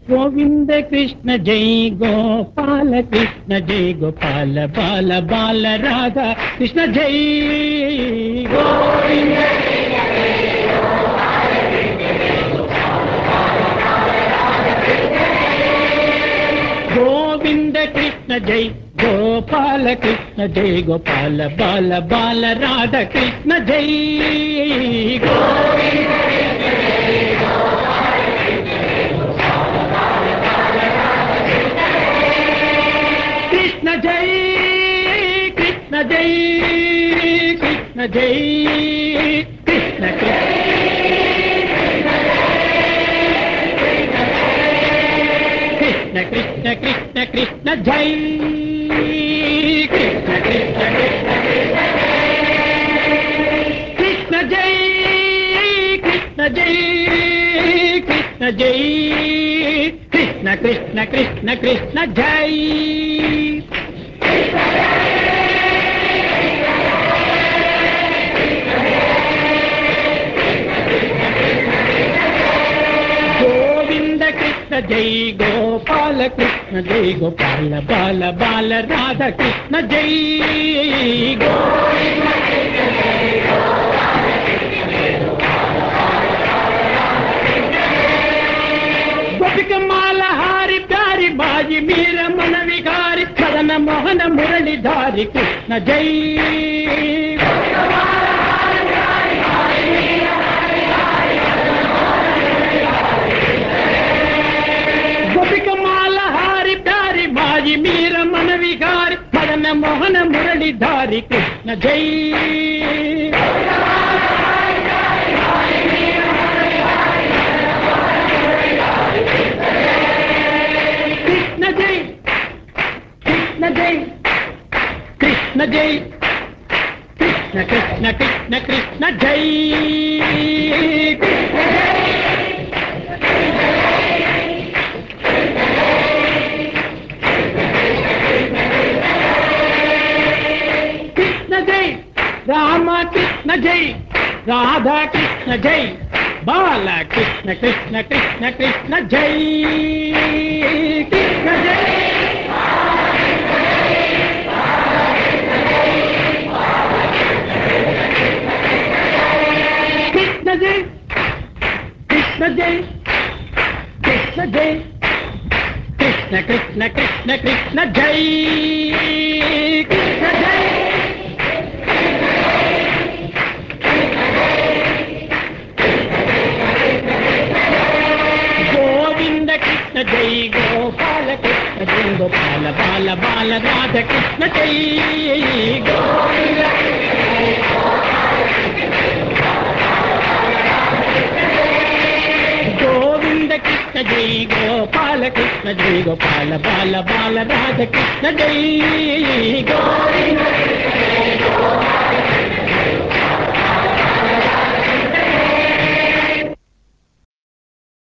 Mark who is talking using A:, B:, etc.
A: గోవింద కృష్ణ జై గోపాల కృష్ణ జై గోపాల బాల బాల రాధా కృష్ణ జై గోవింద గోవింద కృష్ణ జై గోపాల కృష్ణ జై గోపాల బాల బాల రాధా కృష్ణ జై గోవింద కృష్ణ జై కృష్ణ జై కృష్ణ జై కృష్ణ కృష్ణ కృష్ణ కృష్ణ కృష్ణ జై కృష్ణ కృష్ణ కృష్ణ జై కృష్ణ జై కృష్ణ జై కృష్ణ కృష్ణ కృష్ణ కృష్ణ జై గోవింద కృష్ణ జై గోపాల కృష్ణ జై గోపాల బాల బాల రాధ కృష్ణ జై గోవింద గోపికమాల హారి ప్యారి బాజి మీర మన విహారి సదన మోహన మురళిధారి కృష్ణ జై గోపికమాల హారి ప్యారి బాజి మీర మన విహారి సదన మోహన మురళిధారి కృష్ణ జై కృష్ణ జై కృష్ణ జై కృష్ణ జై కృష్ణ కృష్ణ కృష్ణ కృష్ణ జై కృష్ణ జై కృష్ణ జై రామ కృష్ణ జై రాధా కృష్ణ జై బాల కృష్ణ కృష్ణ కృష్ణ కృష్ణ జై కృష్ణ జై కృష్ణ జై కృష్ణ జై కృష్ణ జై కృష్ణ కృష్ణ కృష్ణ కృష్ణ జై కృష్ణ జై గోవింద కృష్ణ జై గోపాల కృష్ణ జై గోపాల బాల బాల రాధ కృష్ణ జై గోవింద గోవింద కృష్ణ జై గోపాల కృష్ణ జై గోపాల బాల బాల రాధ కృష్ణ జై గోవింద